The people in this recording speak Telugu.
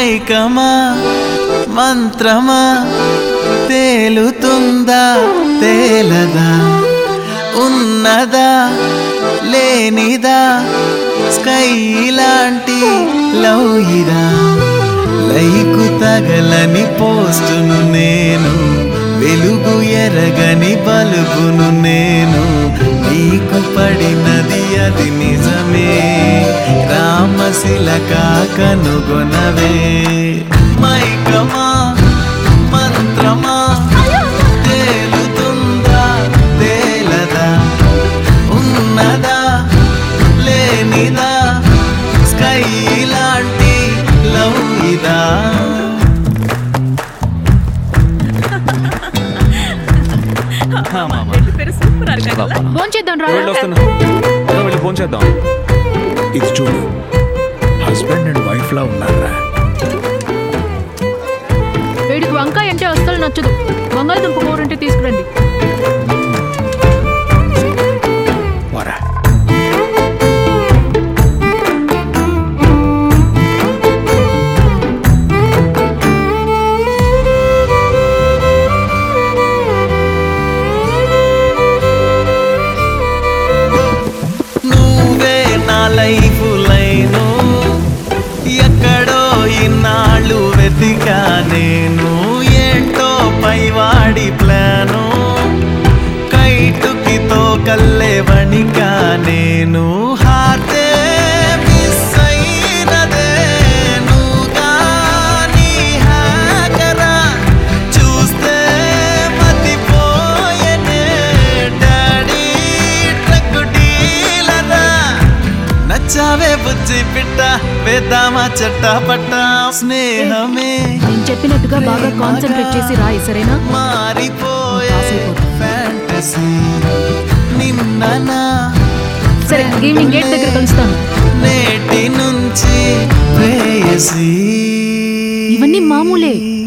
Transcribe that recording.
మైకమా మంత్రమా తేలుతుందా తేలదా ఉన్నదా లేనిదా స్కై లాంటి లవ్ ఇదా లైకు తగలని పోస్టును నేను వెలుగు ఎరగని బలుబును నేను నీకు పడినది అది నిజమే రామశిలక కనుగొనవే మైకమా మంత్రమా తేలుతుందా తేలదా ఉన్నదా లేనిదా స్కై లాంటి లవ్ ఇదా భోంచేద్దాం రా వెళ్ళి వస్తున్నా ఏదో వెళ్ళి ఫోన్ చేద్దాం ఇది చూడు హస్బెండ్ అండ్ వైఫ్ లా ఉన్నారా వీడికి వంకాయ అంటే అస్సలు నచ్చదు బంగాళదుంప కూర అంటే తీసుకురండి వరా నువ్వే నా లైఫ్ లైను ఎక్కడో ఇన్నాళ్ళు వెతికా నేను ఏంటో పైవాడి ప్లాను కైటుకితో కల్లే వణికా నేను హాతే మిస్ అయినదే నువ్వు కానీ హ్యాకరా చూస్తే మతిపోయనే డాడీ ట్రక్ డీలరా నచ్చావే బుజ్జి పిట్ట వేద్దామా చట్ట పట్ట స్నేహమే నేను చెప్పినట్టుగా బాగా కాన్సన్ట్రేట్ చేసి రాయి సరేనా మారిపోయే కాసేపు. ఫ్యాంటసీ నిన్ననా సరే ఈవినింగ్ గేట్ దగ్గర కలుస్తాను నేటి నుంచి ప్రేయసీ ఇవన్నీ మామూలే